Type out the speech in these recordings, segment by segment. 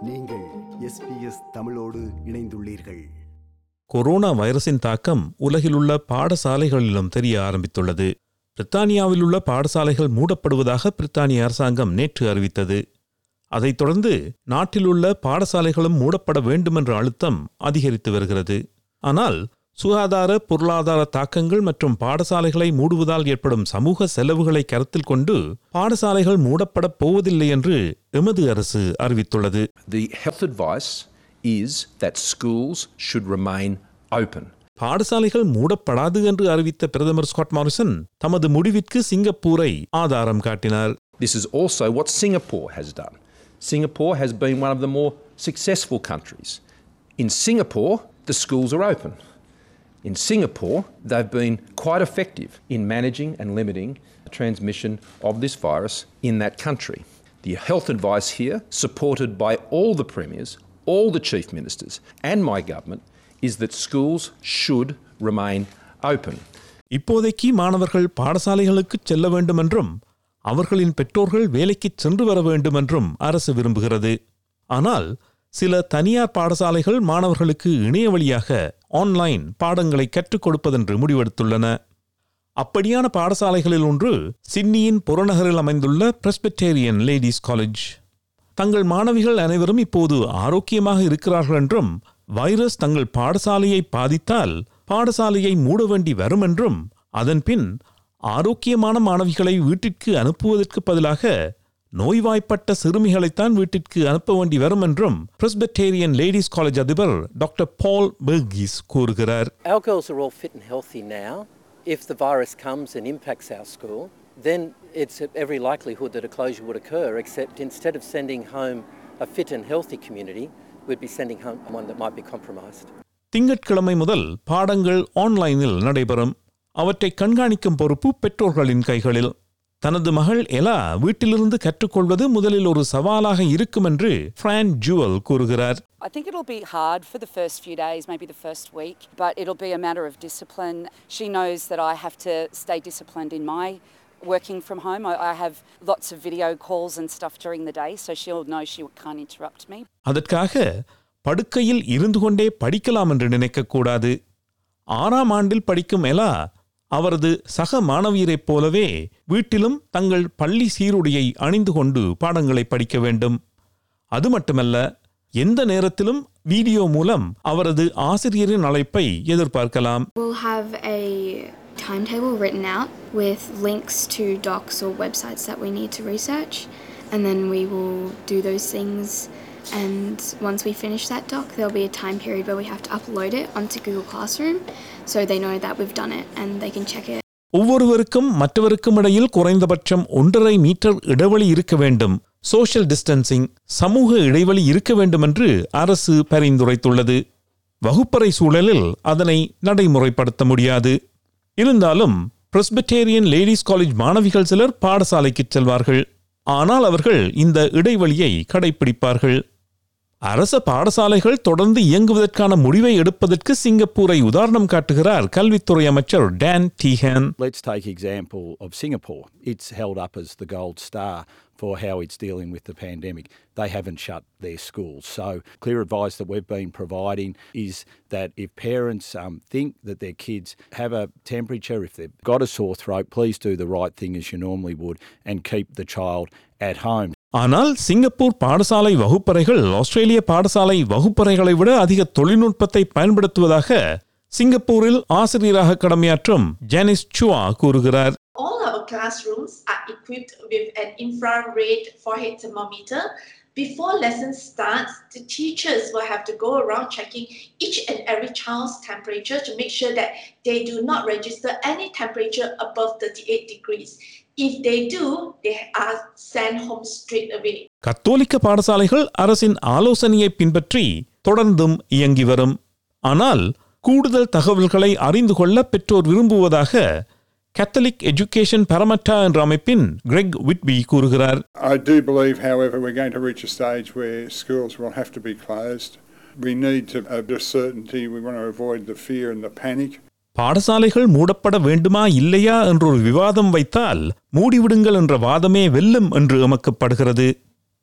நீங்கள் எஸ்பிஎஸ் தமிழோடு இணைந்துள்ளீர்கள் கொரோனா வைரஸின் தாக்கம் உலகிலுள்ள பாடசாலைகளிலும் தெரிய ஆரம்பித்துள்ளது பிரித்தானியாவில் உள்ள பாடசாலைகள் மூடப்படுவதாக பிரித்தானிய அரசாங்கம் நேற்று அறிவித்தது அதைத் தொடர்ந்து நாட்டிலுள்ள பாடசாலைகளும் மூடப்பட வேண்டுமென்ற அழுத்தம் அதிகரித்து வருகிறது ஆனால் சுகாதார பொருளாதார தாக்கங்கள் மற்றும் பாடசாலைகளை மூடுவதால் ஏற்படும் சமூக செலவுகளை கருத்தில் கொண்டு பாடசாலைகள் மூடப்படப் போவதில்லை என்று எமது அரசு அறிவித்துள்ளது The health advice is that schools should remain open. பாடசாலைகள் மூடப்படாது என்று அறிவித்த பிரதமர் ஸ்காட் மாரிசன் தமது முடிவிற்கு சிங்கப்பூரை ஆதாரம் காட்டினார் This is also what Singapore has done. Singapore has been one of the more successful countries. In Singapore, the schools are open. In Singapore, they've been quite effective in managing and limiting the transmission of this virus in that country. The health advice here, supported by all the premiers, all the chief ministers, and my government, is that schools should remain open. இப்போதைக்கு மாணவர்கள் பாடசாலைகளுக்கு செல்ல வேண்டுமென்றும் அவர்களின் பெற்றோர்கள் வேலைக்கு சென்று வர வேண்டுமென்றும் அரசு விரும்புகிறது ஆனால் சில தனியார் பாடசாலைகள் மாணவர்களுக்கு இணைய வழியாக ஆன்லைன் பாடங்களை கற்றுக் கொடுப்பதென்று முடிவெடுத்துள்ளன அப்படியான பாடசாலைகளில் ஒன்று சிட்னியின் புறநகரில் அமைந்துள்ள பிரஸ்பெட்டேரியன் லேடிஸ் காலேஜ் தங்கள் மாணவிகள் அனைவரும் இப்போது ஆரோக்கியமாக இருக்கிறார்கள் என்றும் வைரஸ் தங்கள் பாடசாலையை பாதித்தால் பாடசாலையை மூட வேண்டி வரும் என்றும் அதன்பின் ஆரோக்கியமான மாணவிகளை வீட்டிற்கு அனுப்புவதற்கு பதிலாக நோய்வாய்ப்பட்ட சிறுமிகளைத்தான் வீட்டிற்கு அனுப்ப வேண்டி வரும் என்றும் பிரஸ்பெட்டேரியன் லேடிஸ் காலேஜ் அதிபர் டாக்டர் பால் பெர்கிஸ் கூறுகிறார் Our girls are all fit and healthy now. If the virus comes and impacts our school, then it's every likelihood that a closure would occur, except instead of sending home a fit and healthy community, we'd be sending home one that might be compromised. திங்கட்கிழமை முதல் பாடங்கள் ஆன்லைனில் நடைபெறும் அவற்றை கண்காணிக்கும் பொறுப்பு பெற்றோர்களின் கைகளில் தனது மகள் எலா வீட்டிலிருந்து கற்றுக்கொள்வது முதலில் ஒரு சவாலாக இருக்கும் என்று பிரான் ஜுவல் கூறுகிறார் I think it'll be hard for the first few days, maybe the first week, but it'll be a matter of discipline. She knows that I have to stay disciplined in my working from home. I, I have lots of video calls and stuff during the day, so she'll know she can't interrupt me. அதற்காக படுக்கையில் இருந்து கொண்டே படிக்கலாம் என்று நினைக்கக்கூடாது ஆறாம் ஆண்டில் படிக்கும் எலா அவரது சக மாணவியரைப் போலவே வீட்டிலும் தங்கள் பள்ளி சீருடையை அணிந்து கொண்டு பாடங்களை படிக்க வேண்டும் அது மட்டுமல்ல எந்த நேரத்திலும் வீடியோ மூலம் அவரது ஆசிரியரின் அழைப்பை எதிர்பார்க்கலாம் We'll have a timetable written out with links to docs or websites that we need to research, and then we will do those things. And once we finish that doc, there'll be a time period where we have to upload it onto Google Classroom so they know that we've done it and they can check it ஒவ்வொருவருக்கும் மற்றவருக்கும் இடையில் குறைந்தபட்சம் ஒன்றரை metre இடைவெளி இருக்க வேண்டும் social distancing சமூக இடைவெளி இருக்க வேண்டும் என்று அரசு பரிந்துரைத்துள்ளது வகுப்பறை சூழலில் அதனை நடைமுறைப்படுத்த முடியாது இருந்தாலும் பிரஸ்பெட்டேரியன் லேடிஸ் காலேஜ் மாணவிகள் சிலர் பாடசாலைக்கு செல்வார்கள் ஆனால் அவர்கள் இந்த இடைவெளியை கடைபிடிப்பார்கள் அரச பாடசாலைகள் தொடர்ந்து இயங்குவதற்கான முடிவை எடுப்பதற்கு சிங்கப்பூரை உதாரணம் காட்டுகிறார் கல்வித்துறை அமைச்சர் Dan Tehan Let's take example of Singapore. It's held up as the gold star for how it's dealing with the pandemic. They haven't shut their schools. So clear advice that we've been providing is that if parents um, think that their kids have a temperature, if they've got a sore throat, please do the right thing as you normally would and keep the child at home. ஆனால் Singapore பாடசாலை வகுப்பறைகள் ஆஸ்திரேலிய பாடசாலை வகுப்பறைகளை விட அதிக தொழில்நுட்பத்தை பயன்படுத்துவதாக சிங்கப்பூரில் ஆசிரியராக கடமையாற்றும் ஜானிஸ் சுவா கூறுகிறார் all our classrooms are equipped with an infrared forehead thermometer. Before lesson starts, the teachers will have to go around checking each and every child's temperature to make sure that they do not register any temperature above 38 degrees. If they do, they are sent home straight away. கத்தோலிக்க பாடசாலைகள் அரசின் ஆலோசனையை பின்பற்றி தொடர்ந்தும் இயங்கி வரும் ஆனால் கூடுதல் தகவல்களை அறிந்து கொள்ள பெற்றோர் விரும்புவதாக கத்தலிக் எஜுகேஷன் பரமட்டா என்ற அமைப்பின் கிரெக் விட்பி கூறுகிறார் I do believe, however, we're going to reach a stage where schools will have to be closed. We need to have a certainty. We want to avoid the fear and the panic. பாடசாலைகள் மூடப்பட வேண்டுமா இல்லையா என்றொரு விவாதம் வைத்தால் மூடிவிடுங்கள் என்ற வாதமே வெல்லும் என்று எமக்கப்படுகிறது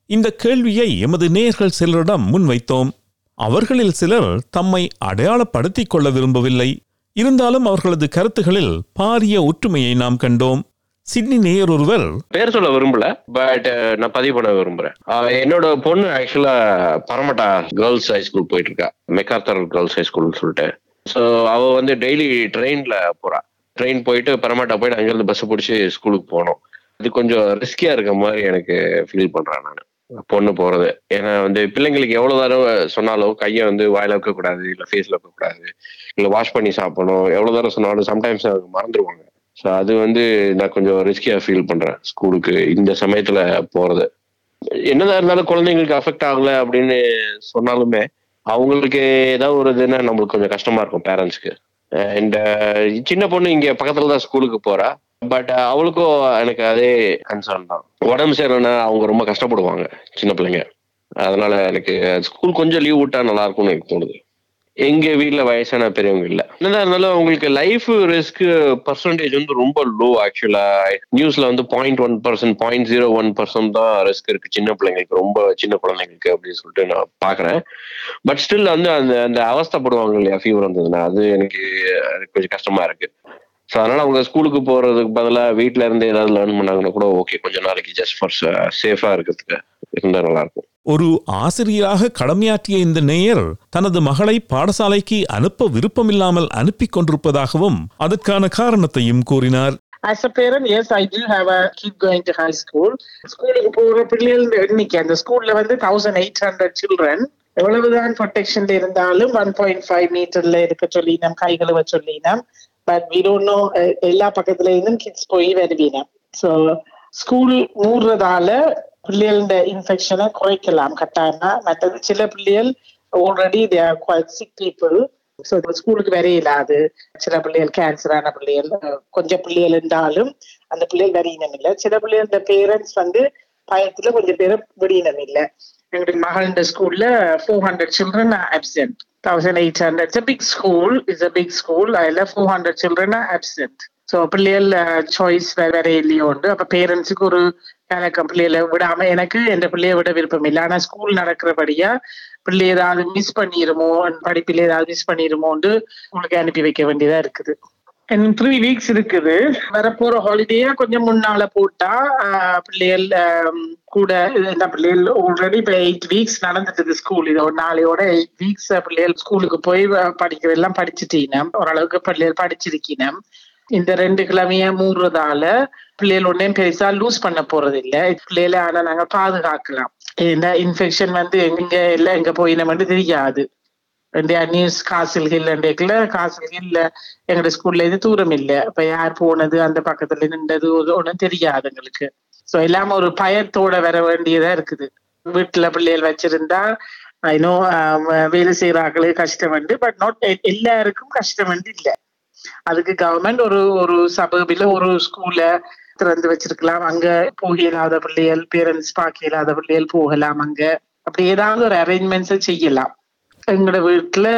இந்த கேள்வியை எமது நேயர்கள் சிலரிடம் முன்வைத்தோம் அவர்களில் சிலர் தம்மை அடையாளப்படுத்திக் கொள்ள விரும்பவில்லை இருந்தாலும் அவர்களது கருத்துகளில் பாரிய ஒற்றுமையை நாம் கண்டோம் சிட்னி நேயர் ஒருவர் பேர் சொல்ல விரும்பல பட் நான் பதிவு பண்ண விரும்புறேன் ஆஹ் என்னோட பொண்ணு ஆக்சுவலா பரமட்டா கேர்ள்ஸ் ஹை ஸ்கூல் போயிட்டு இருக்கா மெக்காத்தர் கேர்ள்ஸ் ஹை ஸ்கூல்னு சொல்லிட்டு ஸோ அவ வந்து டெய்லி ட்ரெயின்ல போறா ட்ரெயின் போயிட்டு பரமட்டா போயிட்டு அங்கிருந்து பஸ் பிடிச்சி ஸ்கூலுக்கு போகணும் இது கொஞ்சம் ரிஸ்கியா இருக்க மாதிரி எனக்கு ஃபீல் பண்றேன் நான் பொண்ணு போறது ஏன்னா வந்து பிள்ளைங்களுக்கு எவ்வளவு தடவை சொன்னாலும் கையை வந்து வாயில வைக்க கூடாது இல்ல ஃபேஸ்ல வைக்க கூடாது இல்ல வாஷ் பண்ணி சாப்பிடணும் எவ்வளவு தடவை சொன்னாலும் சம்டைம்ஸ் அவங்க மறந்துடுவாங்க ஸோ அது வந்து நான் கொஞ்சம் ரிஸ்கியா ஃபீல் பண்றேன் ஸ்கூலுக்கு இந்த சமயத்துல போறது என்னதான் இருந்தாலும் குழந்தைங்களுக்கு அஃபெக்ட் ஆகல அப்படின்னு சொன்னாலுமே அவங்களுக்கு ஏதாவது ஒரு இதுன்னா நம்மளுக்கு கொஞ்சம் கஷ்டமா இருக்கும் பேரண்ட்ஸ்க்கு அண்ட் சின்ன பொண்ணு இங்க பக்கத்துல தான் ஸ்கூலுக்கு போறா பட் அவளுக்கும் எனக்கு அதே கன்சர்ன் தான் உடம்பு சரியில்லைன்னா அவங்க ரொம்ப கஷ்டப்படுவாங்க சின்ன பிள்ளைங்க அதனால எனக்கு ஸ்கூல் கொஞ்சம் லீவ் விட்டா நல்லா இருக்கும்னு எனக்கு தோணுது எங்க வீட்ல வயசான பெரியவங்க இல்ல என்னதான் இருந்தாலும் உங்களுக்கு லைஃப் ரிஸ்க் பர்சன்டேஜ் வந்து ரொம்ப லோ ஆக்சுவலா நியூஸ்ல வந்து point one percent point zero one percent தான் ரிஸ்க் இருக்கு சின்ன பிள்ளைங்களுக்கு ரொம்ப சின்ன குழந்தைங்களுக்கு அப்படின்னு சொல்லிட்டு நான் பாக்குறேன் பட் ஸ்டில் வந்து அந்த அந்த அவஸ்தைப்படுவாங்க இல்லையா ஃபீவர் வந்ததுன்னா அது எனக்கு எனக்கு கொஞ்சம் கஷ்டமா இருக்கு ஸோ அதனால அவங்க ஸ்கூலுக்கு போறதுக்கு பதிலாக வீட்ல இருந்து ஏதாவது லேர்ன் பண்ணாங்கன்னா கூட ஓகே கொஞ்ச நாளைக்கு ஜஸ்ட் ஃபார் சேஃபா இருக்கிறதுக்கு இருந்தா நல்லா இருக்கும் ஒரு ஆசிரியராக கடமையாற்றிய இந்த நேயர் தனது மகளை பாடசாலைக்கு அனுப்ப விருப்பமில்லாமல் அனுப்பிக் கொண்டிருப்பதாகவும் அதற்கான காரணத்தையும் கூறினார் As a parent, yes, I do have a kid going to high school. ஸ்கூலுக்கு போற பிள்ளைகள் எண்ணிக்கை அந்த ஸ்கூல்ல வந்து தௌசண்ட் எயிட் ஹண்ட்ரட் சில்ட்ரன் எவ்வளவுதான் ப்ரொடெக்ஷன்ல இருந்தாலும் ஒன் பாயிண்ட் ஃபைவ் மீட்டர்ல இருக்க சொல்லினோம் கை கழுவ சொல்லினோம் பட் வி டோன்ட் நோ எல்லா பக்கத்துல இருந்தும் கிட்ஸ் போய் வருவீனம் ஸோ ஸ்கூல் மூடுறதால பிள்ளைகளோட இன்ஃபெக்ஷனை குறைக்கலாம் கட்டாயமா மற்றது சில பிள்ளைகள் already they are quite sick people so ஸ்கூலுக்கு வரையிலாது சில பிள்ளைகள் கேன்சரான பிள்ளைகள் அஹ், கொஞ்சம் பிள்ளைகள் இருந்தாலும் அந்த பிள்ளைகள் வரையினம் இல்லை சில பிள்ளைகளோட பேரண்ட்ஸ் வந்து பயத்துல கொஞ்சம் பேர் விடியினம் இல்லை எங்களுடைய மகளோட ஸ்கூல்ல four hundred children absent thousand eight hundred it's big school is a big school அதில் four hundred children absent so பிள்ளைகள் சாய்ஸ் வேற இல்லையோ உண்டு அப்போ பேரண்ட்ஸுக்கு ஒரு கலக்கம் பிள்ளைகளை விடாம எனக்கு எந்த பிள்ளைய விட விருப்பம் இல்லை ஆனால் ஸ்கூல் நடக்கிறபடியா பிள்ளை ஏதாவது மிஸ் பண்ணிருமோ படிப்பில் ஏதாவது மிஸ் பண்ணிருமோன்னு உங்களுக்கு அனுப்பி வைக்க வேண்டியதா இருக்குது த்ரீ வீக்ஸ் இருக்குது வரப்போற ஹாலிடேயா கொஞ்சம் முன்னால போட்டா ஆஹ், பிள்ளைகள் ஆம், கூட இந்த பிள்ளைகள் ஆல்ரெடி இப்ப எயிட் வீக்ஸ் நடந்துட்டு ஸ்கூல் இது ஒரு நாளையோட எயிட் வீக்ஸ் பிள்ளைகள் ஸ்கூலுக்கு போய் அஹ், படிக்கிறதெல்லாம் படிச்சுட்டீனம் ஓரளவுக்கு பிள்ளைகள் படிச்சிருக்கீனம் இந்த ரெண்டு கிழமைய மூடுறதால பிள்ளைகள் ஒன்றையும் பெருசா லூஸ் பண்ண போறது இல்ல பிள்ளைகளை ஆனா நாங்க பாதுகாக்கலாம் ஏன்னா இன்ஃபெக்ஷன் வந்து எங்க இல்ல எங்க போய் நம்ம தெரியாது ரெண்டு நியூஸ் காசில் ஹில் ரெண்டுக்குல காசில் ஹில்ல எங்களோட ஸ்கூல்ல இருந்து தூரம் இல்ல இப்ப யார் போனது அந்த பக்கத்துல நின்றது ஒன்றும் தெரியாது எங்களுக்கு சோ எல்லாம் ஒரு பயத்தோட வர வேண்டியதா இருக்குது வீட்டுல பிள்ளைகள் வச்சிருந்தா இன்னும் வேலை செய்யறாங்களே கஷ்டம் வந்து பட் நாட் எல்லாருக்கும் கஷ்டம் வந்து இல்ல அதுக்கு கவர்மெண்ட் ஒரு ஒரு சபபில ஒரு ஸ்கூல்ல திறந்து வச்சிருக்கலாம் அங்க போக இயலாத பிள்ளைகள் பேரண்ட்ஸ் பார்க்க இயலாத பிள்ளைகள் போகலாம் அங்க அப்படி ஏதாவது ஒரு அரேஞ்ச்மெண்ட்ஸ் செய்யலாம் எங்களோட வீட்டுல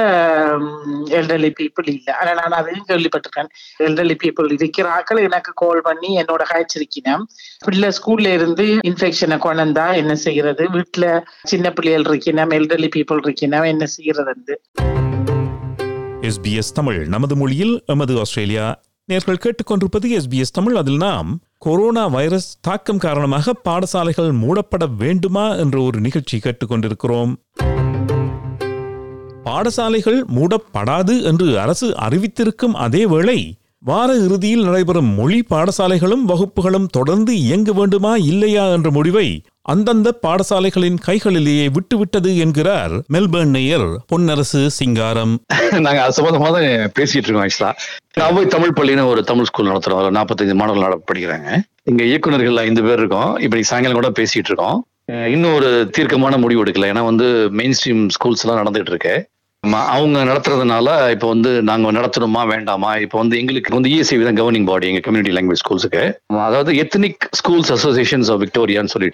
எல்டர்லி பீப்புள் இல்ல ஆனா நான் அதையும் கேள்விப்பட்டிருக்கேன் எல்டர்லி பீப்புள் இருக்கிறாக்கள் எனக்கு கால் பண்ணி என்னோட காய்ச்சிருக்கினேன் பிள்ளை ஸ்கூல்ல இருந்து இன்ஃபெக்ஷனை கொண்டா என்ன செய்யறது வீட்டுல சின்ன பிள்ளைகள் இருக்கினோம் எல்டர்லி பீப்புள் இருக்கினோம் என்ன செய்யறது எஸ்பிஎஸ் தமிழ் நமது மொழியில் எமது ஆஸ்திரேலியா நேர்கள் கேட்டுக்கொண்டிருப்பது எஸ்பிஎஸ் தமிழ் அதில் நாம் கொரோனா வைரஸ் தாக்கம் காரணமாக பாடசாலைகள் மூடப்பட வேண்டுமா என்ற ஒரு நிகழ்ச்சி கேட்டுக்கொண்டிருக்கிறோம் பாடசாலைகள் மூடப்படாது என்று அரசு அறிவித்திருக்கும் அதே வேளை வார இறுதியில் நடைபெறும் மொழி பாடசாலைகளும் வகுப்புகளும் தொடர்ந்து இயங்க வேண்டுமா இல்லையா என்ற முடிவை அந்தந்த பாடசாலைகளின் கைகளிலேயே விட்டுவிட்டது என்கிறார் மெல்பர்ன் நேயர் பொன்னரசு சிங்காரம் நாங்க அது சம்பந்தமா தான் பேசிட்டு இருக்கோம் ஆக்சுவலா அவை தமிழ் பள்ளின்னு ஒரு தமிழ் ஸ்கூல் நடத்துறோம் அதில் நாற்பத்தஞ்சு மாணவர்கள் நட- படிக்கிறாங்க இங்க இயக்குனர்கள் ஐந்து பேர் இருக்கோம் இப்ப இன்னைக்கு சாயங்காலம் கூட பேசிட்டு இருக்கோம் அஹ் இன்னும் ஒரு தீர்க்கமான முடிவு எடுக்கல ஏன்னா வந்து மெயின் ஸ்ட்ரீம் ஸ்கூல்ஸ் எல்லாம் நடந்துட்டு இருக்கு ம- அவங்க நடத்துறதுனால இப்போ வந்து நாங்க நடத்தணுமா வேண்டாமா இப்போ வந்து எங்களுக்கு வந்து இஎஸ்ஐ தான் கவர்னிங் பாடி எங்க கம்யூனிட்டி லாங்குவேஜ் ஸ்கூல்ஸுக்கு அதாவது எத்தனிக் ஸ்கூல்ஸ் அசோசியேஷன்ஸ் ஆஃப் விக்டோரியான்னு சொல்லிட்டு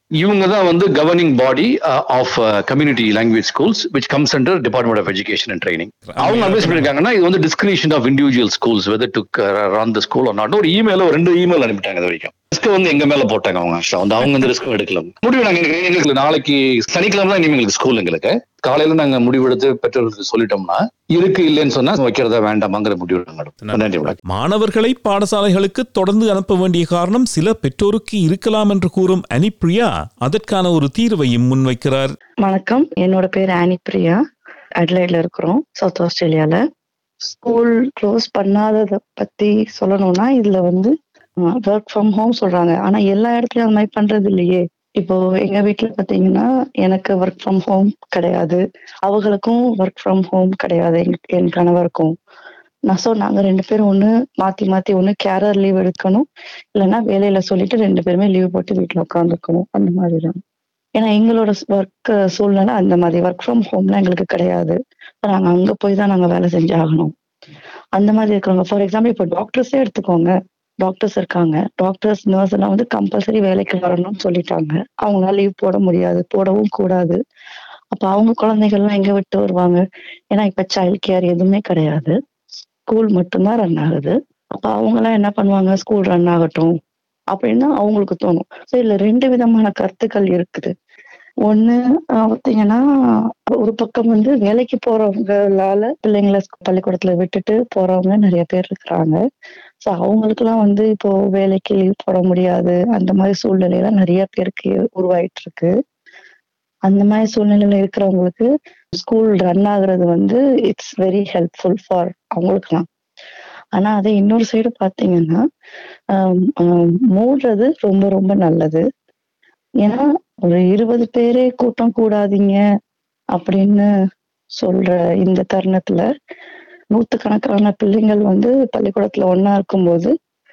இவங்க தான் வந்து governing body of community language schools which comes under department of education and training அவங்க அட்வைஸ் பண்ணிருக்காங்கன்னா இது வந்து discretion of individual schools whether to run the school not ஒரு இமெயில் ஒரு ரெண்டு இமெயில் அனுப்பிட்டாங்க இது வரைக்கும் ரிஸ்க் வந்து எங்க மேல போட்டாங்க அவங்க actually. வந்து அவங்க வந்து ரிஸ்க் எடுக்கல முடிவு நாங்க எங்களுக்கு- எங்களுக்கு நாளைக்கு சனிக்கிழமை தான் இனிமே எங்களுக்கு ஸ்கூல் எங்களுக்கு காலையில நாங்க முடிவெடுத்து பெற்றோர்களுக்கு சொல்லிட்டோம்னா இருக்கு இல்லைன்னு சொன்னா வைக்கிறதா வேண்டாமாங்கிற முடிவு நாங்க எடுப்போம். நன்றி வணக்கம் மாணவர்களை பாடசாலைகளுக்கு தொடர்ந்து அனுப்ப வேண்டிய காரணம் சில பெற்றோருக்கு இருக்கலாம் என்று கூறும் அனிப்ரியா அதற்கான ஒரு தீர்வையும் முன்வைக்கிறார் வணக்கம் என்னோட பேர் ஆனி பிரியா அட்லைட்ல இருக்கிறோம் சவுத் ஆஸ்திரேலியால ஸ்கூல் க்ளோஸ் பண்ணாததை பத்தி சொல்லணும்னா இதுல வந்து ஒர்க் ஃப்ரம் ஹோம் சொல்றாங்க ஆனா எல்லா இடத்துலயும் அந்த மாதிரி பண்றது இல்லையே இப்போ எங்க வீட்ல பாத்தீங்கன்னா எனக்கு ஒர்க் ஃப்ரம் ஹோம் கிடையாது அவங்களுக்கும் ஒர்க் ஃப்ரம் ஹோம் கிடையாது எங்க- என் கணவருக்கும் நான் ஸோ நாங்க ரெண்டு பேரும் ஒண்ணு மாத்தி மாத்தி ஒண்ணு கேரர் லீவ் எடுக்கணும் இல்லைன்னா வேலையில சொல்லிட்டு ரெண்டு பேருமே லீவ் போட்டு வீட்டுல உட்காந்துக்கணும் அந்த மாதிரி தான் ஏன்னா எங்களோட ஒர்க் சூழ்நிலை அந்த மாதிரி ஒர்க் ஃப்ரம் ஹோம்லாம் எங்களுக்கு கிடையாது இப்ப நாங்க அங்க போய் தான் நாங்க வேலை செஞ்சு ஆகணும் அந்த மாதிரி இருக்கிறவங்க ஃபார் எக்ஸாம்பிள் இப்போ டாக்டர்ஸே எடுத்துக்கோங்க டாக்டர்ஸ் இருக்காங்க டாக்டர்ஸ் நர்ஸ் எல்லாம் வந்து கம்பல்சரி வேலைக்கு வரணும்னு சொல்லிட்டாங்க அவங்களால லீவ் போட முடியாது போடவும் கூடாது அப்ப அவங்க குழந்தைகள்லாம் எங்க விட்டு வருவாங்க ஏன்னா இப்ப சைல்ட் கேர் எதுவுமே கிடையாது ஸ்கூல் மட்டும்தான் ரன் ஆகுது அப்ப அவங்க எல்லாம் என்ன பண்ணுவாங்க ஸ்கூல் ரன் ஆகட்டும் அப்படின்னு தான் அவங்களுக்கு தோணும் ஸோ இதுல ரெண்டு விதமான கருத்துக்கள் இருக்குது ஒண்ணு ஆஹ் பாத்தீங்கன்னா ஒரு பக்கம் வந்து வேலைக்கு போறவங்களால பிள்ளைங்களை ஸ்கூ- பள்ளிக்கூடத்துல விட்டுட்டு போறவங்க நிறைய பேர் இருக்கிறாங்க ஸோ அவங்களுக்குலாம் வந்து இப்போ வேலைக்கு லீவ் போட முடியாது அந்த மாதிரி சூழ்நிலையெல்லாம் நிறைய பேருக்கு உருவாயிட்டு இருக்கு அந்த மாதிரி சூழ்நிலையில இருக்கிறவங்களுக்கு ஸ்கூல் ரன் ஆகுறது வந்து இட்ஸ் வெரி ஹெல்ப்ஃபுல் ஃபார் அவங்களுக்குலாம் ஆனா அதே இன்னொரு சைடு பாத்தீங்கன்னா ஆம், ஆம், மூடுறது ரொம்ப ரொம்ப நல்லது ஏன்னா ஒரு இருபது பேரே கூட்டம் கூடாதீங்க அப்படின்னு சொல்ற இந்த தருணத்துல நூத்துக்கணக்கான பிள்ளைங்கள் வந்து பள்ளிக்கூடத்துல ஒண்ணா இருக்கும்போது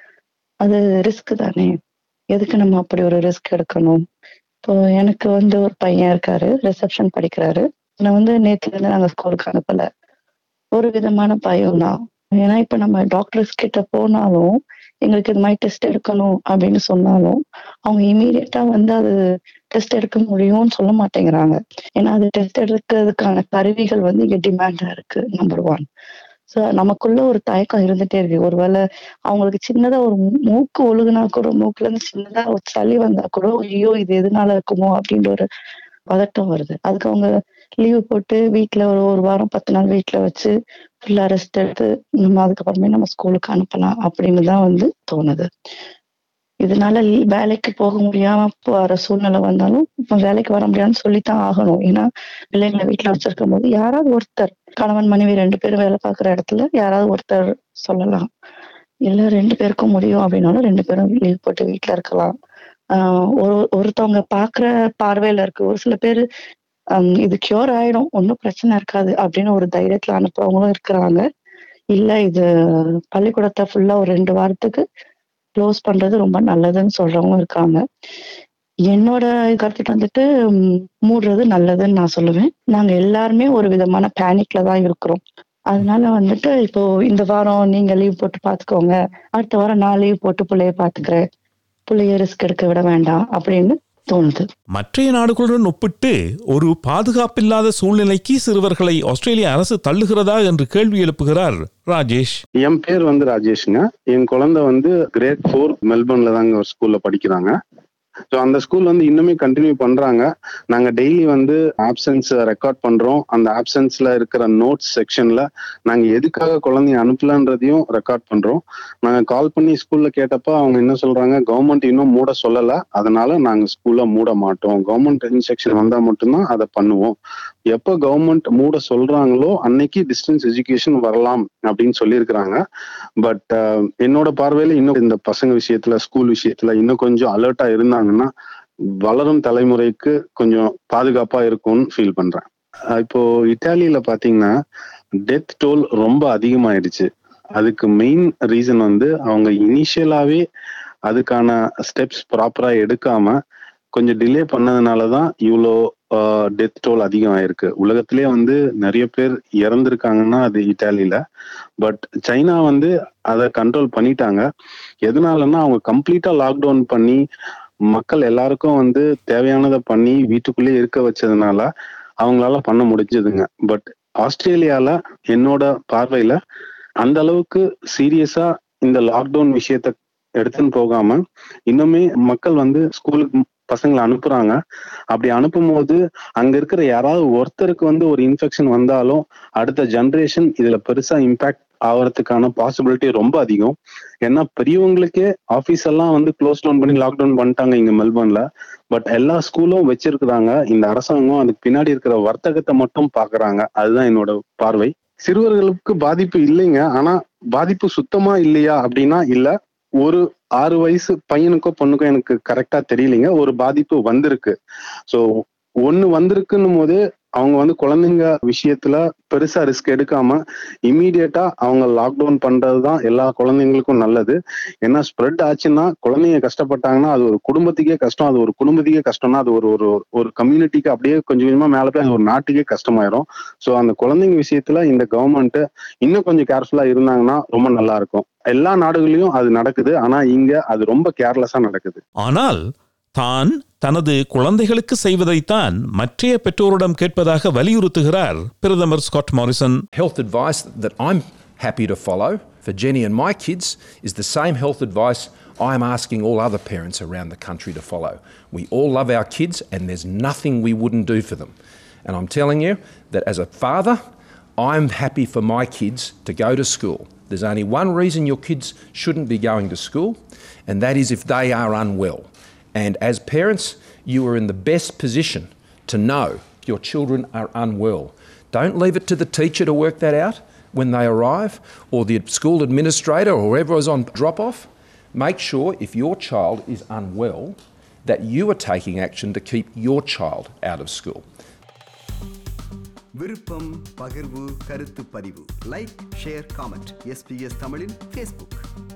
அது ரிஸ்க் தானே எதுக்கு நம்ம அப்படி ஒரு ரிஸ்க் எடுக்கணும் இப்போ எனக்கு வந்து ஒரு பையன் இருக்காரு ரிசப்ஷன் படிக்கிறாரு நான் வந்து நேத்துல இருந்து நாங்க ஸ்கூலுக்கு அனுப்பல ஒரு விதமான பயம் தான் ஏன்னா இப்ப நம்ம டாக்டர்ஸ் கிட்ட போனாலும் எங்களுக்கு இது மாதிரி டெஸ்ட் எடுக்கணும் அப்படின்னு சொன்னாலும் அவங்க இமீடியட்டா வந்து அது டெஸ்ட் எடுக்க முடியும்னு சொல்ல மாட்டேங்கிறாங்க ஏன்னா அது டெஸ்ட் எடுக்கிறதுக்கான கருவிகள் வந்து இங்க டிமாண்டா இருக்கு நம்பர் ஒன் ஸோ நமக்குள்ள ஒரு தயக்கம் இருந்துட்டே இருக்கு ஒருவேளை அவங்களுக்கு சின்னதா ஒரு மூ- மூக்கு ஒழுகுனா கூட மூக்குல இருந்து சின்னதா ஒரு சளி வந்தா கூட ஐயோ இது எதனால இருக்குமோ அப்படின்ற ஒரு பதட்டம் வருது அதுக்கு அவங்க லீவு போட்டு வீட்ல ஒரு ஒரு வாரம் பத்து நாள் வீட்ல வச்சு ஃபுல்லா ரெஸ்ட் எடுத்து நம்ம அதுக்கப்புறமே நம்ம ஸ்கூலுக்கு அனுப்பலாம் அப்படின்னு தான் வந்து தோணுது இதனால லீ- வேலைக்கு போக முடியாம போற சூழ்நிலை வந்தாலும் இப்ப வேலைக்கு வர முடியாதுன்னு சொல்லித்தான் ஆகணும் ஏன்னா பிள்ளைங்களை வீட்டுல வச்சிருக்கும் போது யாராவது ஒருத்தர் கணவன் மனைவி ரெண்டு பேரும் வேலை பார்க்குற இடத்துல யாராவது ஒருத்தர் சொல்லலாம் இல்ல ரெண்டு பேருக்கும் முடியும் அப்படின்னாலும் ரெண்டு பேரும் லீவ் போட்டு வீட்டுல இருக்கலாம் ஆஹ் ஒரு ஒருத்தவங்க பாக்குற பார்வையில இருக்கு ஒரு சில பேரு ஹம், இது கியூர் ஆயிடும் ஒன்றும் பிரச்சனை இருக்காது அப்படின்னு ஒரு தைரியத்துல அனுப்புறவங்களும் இருக்கிறாங்க இல்ல இது பள்ளிக்கூடத்தை ஃபுல்லா ஒரு ரெண்டு வாரத்துக்கு க்ளோஸ் பண்றது ரொம்ப நல்லதுன்னு சொல்றவங்களும் இருக்காங்க என்னோட கருத்து வந்துட்டு ம், மூடுறது நல்லதுன்னு நான் சொல்லுவேன் நாங்க எல்லாருமே ஒரு விதமான பேனிக்ல தான் இருக்கிறோம் அதனால வந்துட்டு இப்போ இந்த வாரம் நீங்க லீவ் போட்டு பாத்துக்கோங்க அடுத்த வாரம் நான் லீவ் போட்டு பிள்ளைய பாத்துக்கிறேன் பிள்ளைய ரிஸ்க் எடுக்க விட வேண்டாம் அப்படின்னு தோணுது மற்றைய நாடுகளுடன் ஒப்பிட்டு ஒரு பாதுகாப்பில்லாத சூழ்நிலைக்கு சிறுவர்களை ஆஸ்திரேலிய அரசு தள்ளுகிறதா என்று கேள்வி எழுப்புகிறார் ராஜேஷ் என் பேர் வந்து ராஜேஷ்ங்க என் குழந்தை வந்து கிரேட் ஃபோர் மெல்பர்ன்ல தாங்க ஒரு ஸ்கூல்ல படிக்கிறாங்க ஸோ அந்த ஸ்கூல் வந்து இன்னுமே கண்டினியூ பண்றாங்க நாங்க டெய்லி வந்து ஆப்சன்ஸ் ரெக்கார்ட் பண்றோம் அந்த ஆப்சன்ஸ்ல இருக்கிற நோட்ஸ் செக்ஷன்ல நாங்க எதுக்காக குழந்தைய அனுப்பலன்றதையும் ரெக்கார்ட் பண்றோம் நாங்க கால் பண்ணி ஸ்கூல்ல கேட்டப்ப அவங்க என்ன சொல்றாங்க கவர்மெண்ட் இன்னும் மூட சொல்லல அதனால நாங்க ஸ்கூல்ல மூட மாட்டோம் கவர்மெண்ட் இன்ஸ்ட்ரக்ஷன் வந்தா மட்டும்தான் அதை பண்ணுவோம் எப்போ கவர்மெண்ட் மூட சொல்றாங்களோ அன்னைக்கு டிஸ்டன்ஸ் எஜுகேஷன் வரலாம் அப்படின்னு சொல்லியிருக்கிறாங்க பட் என்னோட பார்வையில இன்னும் இந்த பசங்க விஷயத்துல ஸ்கூல் விஷயத்துல இன்னும் கொஞ்சம் அலர்ட்டா இருந்தாங்கன்னா வளரும் தலைமுறைக்கு கொஞ்சம் பாதுகாப்பா இருக்கும்னு ஃபீல் பண்றேன் அஹ் இப்போ இட்டாலியில பாத்தீங்கன்னா டெத் டோல் ரொம்ப அதிகமாயிடுச்சு அதுக்கு மெயின் ரீசன் வந்து அவங்க இனிஷியலாவே அதுக்கான ஸ்டெப்ஸ் ப்ராப்பரா எடுக்காம கொஞ்சம் டிலே பண்ணதுனால தான் இவ்வளோ டெத் டோல் அதிகமாயிருக்கு உலகத்திலே வந்து நிறைய பேர் இறந்துருக்காங்கன்னா அது இட்டாலியில பட் சைனா வந்து அதை கண்ட்ரோல் பண்ணிட்டாங்க எதனாலன்னா அவங்க கம்ப்ளீட்டா லாக்டவுன் பண்ணி மக்கள் எல்லாருக்கும் வந்து தேவையானதை பண்ணி வீட்டுக்குள்ளேயே இருக்க வச்சதுனால அவங்களால பண்ண முடிஞ்சதுங்க பட் ஆஸ்திரேலியால என்னோட பார்வையில அந்த அளவுக்கு சீரியஸா இந்த லாக்டவுன் விஷயத்த எடுத்துன்னு போகாம இன்னுமே மக்கள் வந்து ஸ்கூலுக்கு பசங்களை அனுப்புறாங்க அப்படி அனுப்பும் போது அங்க இருக்கிற யாராவது ஒருத்தருக்கு வந்து ஒரு இன்ஃபெக்ஷன் வந்தாலும் அடுத்த ஜெனரேஷன் இதுல பெருசா இம்பாக்ட் ஆகிறதுக்கான பாசிபிலிட்டி ரொம்ப அதிகம் ஏன்னா பெரியவங்களுக்கே ஆபீஸ் எல்லாம் வந்து க்ளோஸ் டவுன் பண்ணி லாக்டவுன் பண்ணிட்டாங்க இங்க மெல்பர்ன்ல பட் எல்லா ஸ்கூலும் வச்சிருக்கிறாங்க இந்த அரசாங்கம் அதுக்கு பின்னாடி இருக்கிற வர்த்தகத்தை மட்டும் பாக்குறாங்க அதுதான் என்னோட பார்வை சிறுவர்களுக்கு பாதிப்பு இல்லைங்க ஆனா பாதிப்பு சுத்தமா இல்லையா அப்படின்னா இல்ல ஒரு ஆறு வயசு பையனுக்கோ பொண்ணுக்கோ எனக்கு கரெக்டா தெரியலைங்க ஒரு பாதிப்பு வந்திருக்கு ஸோ ஒண்ணு வந்திருக்குன்னும் போது அவங்க வந்து குழந்தைங்க விஷயத்துல பெருசா ரிஸ்க் எடுக்காம இம்மீடியட்டா அவங்க லாக்டவுன் பண்றது தான் எல்லா குழந்தைங்களுக்கும் நல்லது ஏன்னா ஸ்ப்ரெட் ஆச்சுன்னா குழந்தைங்க கஷ்டப்பட்டாங்கன்னா அது ஒரு குடும்பத்துக்கே கஷ்டம் அது ஒரு குடும்பத்துக்கே கஷ்டம்னா அது ஒரு ஒரு ஒரு கம்யூனிட்டிக்கு அப்படியே கொஞ்சம் கொஞ்சமா மேல போய் அது ஒரு நாட்டுக்கே கஷ்டமாயிரும் ஸோ அந்த குழந்தைங்க விஷயத்துல இந்த கவர்மெண்ட் இன்னும் கொஞ்சம் கேர்ஃபுல்லா இருந்தாங்கன்னா ரொம்ப நல்லா இருக்கும் எல்லா நாடுகளையும் அது நடக்குது ஆனா இங்க அது ரொம்ப கேர்லெஸ்ஸா நடக்குது ஆனால் தான் தனது குழந்தைகளுக்கு செய்வதைத்தான் மற்றைய பெற்றோரிடம் கேட்பதாக வலியுறுத்துகிறார் பிரதமர் Scott Morrison Health advice that I'm happy to follow for Jenny and my kids is the same health advice I'm asking all other parents around the country to follow. We all love our kids and there's nothing we wouldn't do for them. And I'm telling you that as a father, I'm happy for my kids to go to school. There's only one reason your kids shouldn't be going to school, and that is if they are unwell. And as parents, you are in the best position to know your children are unwell. Don't leave it to the teacher to work that out when they arrive, or the school administrator, or whoever is on drop off. Make sure if your child is unwell that you are taking action to keep your child out of school. விருப்பம் பகிர்வு கருத்து பதிவு like share comment SBS தமிழின் Facebook